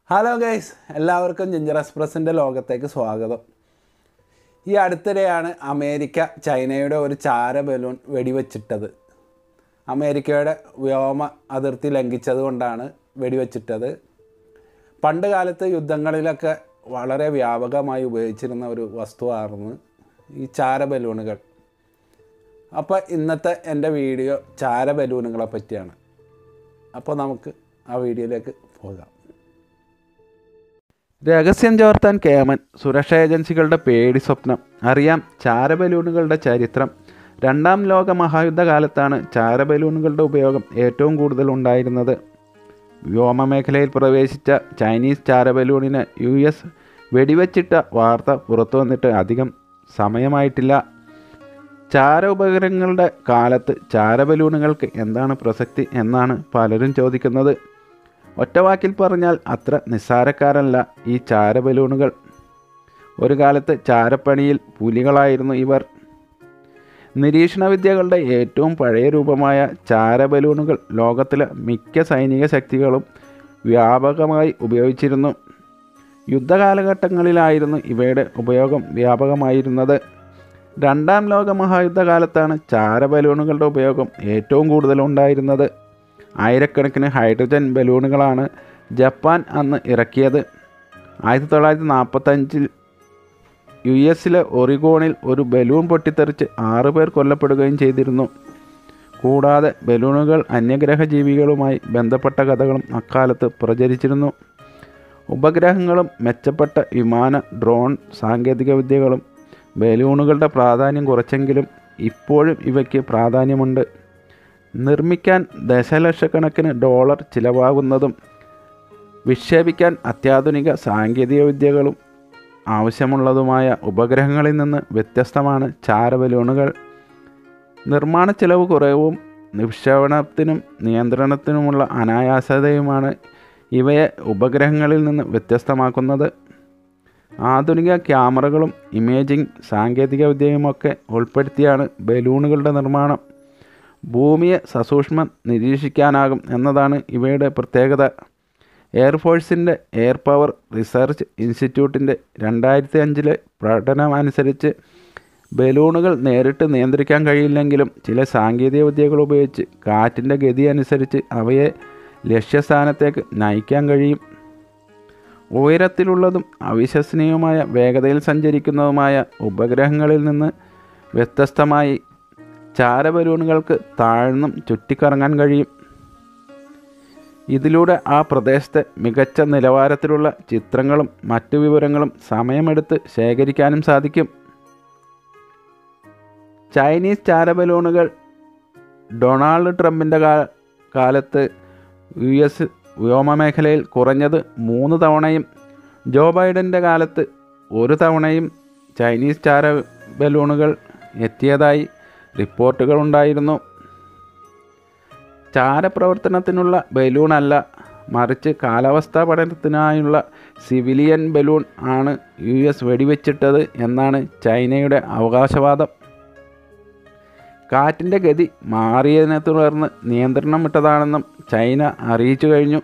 hello guys എല്ലാവർക്കും ginger എക്സ്പ്രസിൻ്റെ ലോകത്തേക്ക് സ്വാഗതം ഈ അടുത്തിടെയാണ് അമേരിക്ക ചൈനയുടെ ഒരു ചാര ബലൂൺ വെടിവെച്ചിട്ടത് അമേരിക്കയുടെ വ്യോമ അതിർത്തി ലംഘിച്ചത് കൊണ്ടാണ് വെടിവെച്ചിട്ടത് പണ്ട് കാലത്ത് യുദ്ധങ്ങളിലൊക്കെ വളരെ വ്യാപകമായി ഉപയോഗിച്ചിരുന്ന ഒരു വസ്തുവായിരുന്നു ഈ ചാര ബലൂണുകൾ അപ്പോൾ ഇന്നത്തെ എൻ്റെ വീഡിയോ ചാര ബലൂണുകളെ പറ്റിയാണ് അപ്പോൾ നമുക്ക് ആ വീഡിയോയിലേക്ക് പോകാം രഹസ്യം ചോർത്താൻ കേമൻ സുരക്ഷാ ഏജൻസികളുടെ പേടി സ്വപ്നം അറിയാം ചാരബലൂണുകളുടെ ചരിത്രം രണ്ടാം ലോക മഹായുദ്ധകാലത്താണ് ചാരബലൂണുകളുടെ ഉപയോഗം ഏറ്റവും കൂടുതൽ ഉണ്ടായിരുന്നത് വ്യോമമേഖലയിൽ പ്രവേശിച്ച ചൈനീസ് ചാരബലൂണിന് യു എസ് വെടിവെച്ചിട്ട വാർത്ത പുറത്തു വന്നിട്ട് അധികം സമയമായിട്ടില്ല ചാര ഉപകരണങ്ങളുടെ കാലത്ത് ചാരബലൂണുകൾക്ക് എന്താണ് പ്രസക്തി എന്നാണ് പലരും ചോദിക്കുന്നത് ഒറ്റവാക്കിൽ പറഞ്ഞാൽ അത്ര നിസ്സാരക്കാരല്ല ഈ ചാരബലൂണുകൾ ഒരു കാലത്ത് ചാരപ്പണിയിൽ പുലികളായിരുന്നു ഇവർ നിരീക്ഷണ വിദ്യകളുടെ ഏറ്റവും പഴയ രൂപമായ ചാരബലൂണുകൾ ലോകത്തിലെ മിക്ക സൈനിക ശക്തികളും വ്യാപകമായി ഉപയോഗിച്ചിരുന്നു യുദ്ധകാലഘട്ടങ്ങളിലായിരുന്നു ഇവയുടെ ഉപയോഗം വ്യാപകമായിരുന്നത് രണ്ടാം ലോക മഹായുദ്ധകാലത്താണ് ചാരബലൂണുകളുടെ ഉപയോഗം ഏറ്റവും കൂടുതൽ ഉണ്ടായിരുന്നത് ആയിരക്കണക്കിന് ഹൈഡ്രജൻ ബലൂണുകളാണ് ജപ്പാൻ അന്ന് ഇറക്കിയത് ആയിരത്തി തൊള്ളായിരത്തി നാൽപ്പത്തഞ്ചിൽ യു എസിലെ ഒറിഗോണിൽ ഒരു ബലൂൺ പൊട്ടിത്തെറിച്ച് ആറ് പേർ കൊല്ലപ്പെടുകയും ചെയ്തിരുന്നു കൂടാതെ ബലൂണുകൾ അന്യഗ്രഹ ജീവികളുമായി ബന്ധപ്പെട്ട കഥകളും അക്കാലത്ത് പ്രചരിച്ചിരുന്നു ഉപഗ്രഹങ്ങളും മെച്ചപ്പെട്ട വിമാന ഡ്രോൺ സാങ്കേതികവിദ്യകളും ബലൂണുകളുടെ പ്രാധാന്യം കുറച്ചെങ്കിലും ഇപ്പോഴും ഇവയ്ക്ക് പ്രാധാന്യമുണ്ട് നിർമ്മിക്കാൻ ദശലക്ഷക്കണക്കിന് ഡോളർ ചിലവാകുന്നതും വിക്ഷേപിക്കാൻ അത്യാധുനിക സാങ്കേതിക വിദ്യകളും ആവശ്യമുള്ളതുമായ ഉപഗ്രഹങ്ങളിൽ നിന്ന് വ്യത്യസ്തമാണ് ചാരബലൂണുകൾ നിർമ്മാണ ചെലവ് കുറവും നിക്ഷേപണത്തിനും നിയന്ത്രണത്തിനുമുള്ള അനായാസതയുമാണ് ഇവയെ ഉപഗ്രഹങ്ങളിൽ നിന്ന് വ്യത്യസ്തമാക്കുന്നത് ആധുനിക ക്യാമറകളും ഇമേജിംഗ് സാങ്കേതികവിദ്യയുമൊക്കെ ഉൾപ്പെടുത്തിയാണ് ബലൂണുകളുടെ നിർമ്മാണം ഭൂമിയെ സസൂക്ഷ്മം നിരീക്ഷിക്കാനാകും എന്നതാണ് ഇവയുടെ പ്രത്യേകത എയർഫോഴ്സിൻ്റെ എയർ പവർ റിസർച്ച് ഇൻസ്റ്റിറ്റ്യൂട്ടിൻ്റെ രണ്ടായിരത്തി അഞ്ചിലെ പഠനമനുസരിച്ച് ബലൂണുകൾ നേരിട്ട് നിയന്ത്രിക്കാൻ കഴിയില്ലെങ്കിലും ചില സാങ്കേതിക വിദ്യകൾ ഉപയോഗിച്ച് കാറ്റിൻ്റെ ഗതി അനുസരിച്ച് അവയെ ലക്ഷ്യസ്ഥാനത്തേക്ക് നയിക്കാൻ കഴിയും ഉയരത്തിലുള്ളതും അവിശ്വസനീയവുമായ വേഗതയിൽ സഞ്ചരിക്കുന്നതുമായ ഉപഗ്രഹങ്ങളിൽ നിന്ന് വ്യത്യസ്തമായി ചാരബലൂണുകൾക്ക് താഴ്ന്നും ചുറ്റിക്കറങ്ങാൻ കഴിയും ഇതിലൂടെ ആ പ്രദേശത്തെ മികച്ച നിലവാരത്തിലുള്ള ചിത്രങ്ങളും മറ്റു വിവരങ്ങളും സമയമെടുത്ത് ശേഖരിക്കാനും സാധിക്കും ചൈനീസ് ചാരബലൂണുകൾ ഡൊണാൾഡ് ട്രംപിൻ്റെ കാലത്ത് യു എസ് വ്യോമമേഖലയിൽ കുറഞ്ഞത് മൂന്ന് തവണയും ജോ ബൈഡൻ്റെ കാലത്ത് ഒരു തവണയും ചൈനീസ് ചാര ബലൂണുകൾ എത്തിയതായി റിപ്പോർട്ടുകൾ ഉണ്ടായിരുന്നു ചാരപ്രവർത്തനത്തിനുള്ള ബലൂണല്ല മറിച്ച് കാലാവസ്ഥാ പഠനത്തിനായുള്ള സിവിലിയൻ ബലൂൺ ആണ് യു എസ് വെടിവെച്ചിട്ടത് എന്നാണ് ചൈനയുടെ അവകാശവാദം കാറ്റിൻ്റെ ഗതി മാറിയതിനെ തുടർന്ന് നിയന്ത്രണം വിട്ടതാണെന്നും ചൈന അറിയിച്ചു കഴിഞ്ഞു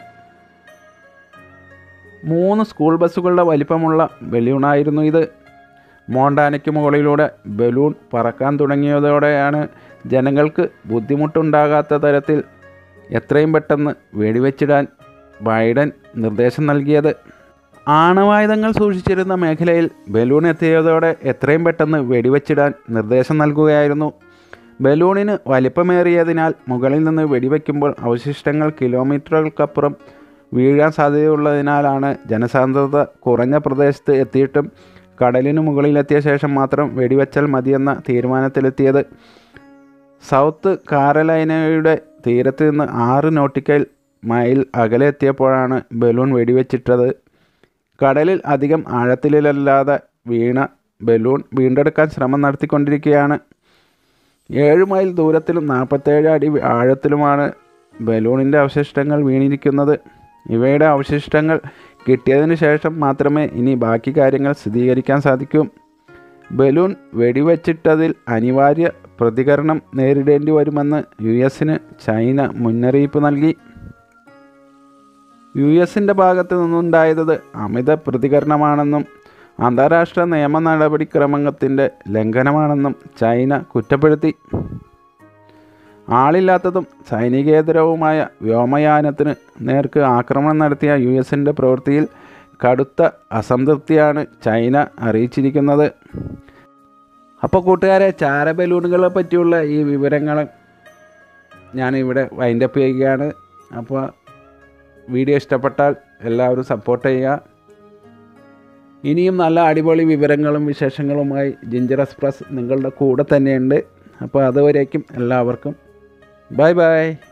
മൂന്ന് സ്കൂൾ ബസ്സുകളുടെ വലിപ്പമുള്ള ബലൂണായിരുന്നു ഇത് മോണ്ടാനയ്ക്ക് മുകളിലൂടെ ബലൂൺ പറക്കാൻ തുടങ്ങിയതോടെയാണ് ജനങ്ങൾക്ക് ബുദ്ധിമുട്ടുണ്ടാകാത്ത തരത്തിൽ എത്രയും പെട്ടെന്ന് വെടിവെച്ചിടാൻ ബൈഡൻ നിർദ്ദേശം നൽകിയത് ആണവായുധങ്ങൾ സൂക്ഷിച്ചിരുന്ന മേഖലയിൽ ബലൂൺ എത്തിയതോടെ എത്രയും പെട്ടെന്ന് വെടിവെച്ചിടാൻ നിർദ്ദേശം നൽകുകയായിരുന്നു ബലൂണിന് വലിപ്പമേറിയതിനാൽ മുകളിൽ നിന്ന് വെടിവെക്കുമ്പോൾ അവശിഷ്ടങ്ങൾ കിലോമീറ്ററുകൾക്കപ്പുറം വീഴാൻ സാധ്യതയുള്ളതിനാലാണ് ജനസാന്ദ്രത കുറഞ്ഞ പ്രദേശത്ത് എത്തിയിട്ടും കടലിന് മുകളിലെത്തിയ ശേഷം മാത്രം വെടിവെച്ചാൽ മതിയെന്ന തീരുമാനത്തിലെത്തിയത് സൗത്ത് കാരലൈനയുടെ തീരത്ത് നിന്ന് ആറ് നോട്ടിക്കൽ മൈൽ അകലെ എത്തിയപ്പോഴാണ് ബലൂൺ വെടിവെച്ചിട്ടത് കടലിൽ അധികം ആഴത്തിലല്ലാതെ വീണ ബലൂൺ വീണ്ടെടുക്കാൻ ശ്രമം നടത്തിക്കൊണ്ടിരിക്കുകയാണ് ഏഴ് മൈൽ ദൂരത്തിലും നാൽപ്പത്തേഴ് അടി ആഴത്തിലുമാണ് ബലൂണിൻ്റെ അവശിഷ്ടങ്ങൾ വീണിരിക്കുന്നത് ഇവയുടെ അവശിഷ്ടങ്ങൾ കിട്ടിയതിന് ശേഷം മാത്രമേ ഇനി ബാക്കി കാര്യങ്ങൾ സ്ഥിരീകരിക്കാൻ സാധിക്കൂ ബലൂൺ വെടിവെച്ചിട്ടതിൽ അനിവാര്യ പ്രതികരണം നേരിടേണ്ടി വരുമെന്ന് യു എസിന് ചൈന മുന്നറിയിപ്പ് നൽകി യു എസിൻ്റെ ഭാഗത്തു നിന്നുണ്ടായത് അമിത പ്രതികരണമാണെന്നും അന്താരാഷ്ട്ര നിയമ നടപടിക്രമത്തിൻ്റെ ലംഘനമാണെന്നും ചൈന കുറ്റപ്പെടുത്തി ആളില്ലാത്തതും സൈനികേതരവുമായ വ്യോമയാനത്തിന് നേർക്ക് ആക്രമണം നടത്തിയ യു എസിൻ്റെ പ്രവൃത്തിയിൽ കടുത്ത അസംതൃപ്തിയാണ് ചൈന അറിയിച്ചിരിക്കുന്നത് അപ്പോൾ കൂട്ടുകാരെ ചാര ബലൂണുകളെ പറ്റിയുള്ള ഈ വിവരങ്ങൾ ഞാനിവിടെ വൈൻഡപ്പ് ചെയ്യുകയാണ് അപ്പോൾ വീഡിയോ ഇഷ്ടപ്പെട്ടാൽ എല്ലാവരും സപ്പോർട്ട് ചെയ്യുക ഇനിയും നല്ല അടിപൊളി വിവരങ്ങളും വിശേഷങ്ങളുമായി ജിഞ്ചർ എക്സ്പ്രസ് നിങ്ങളുടെ കൂടെ തന്നെയുണ്ട് അപ്പോൾ അതുവരേക്കും എല്ലാവർക്കും ബൈ ബൈ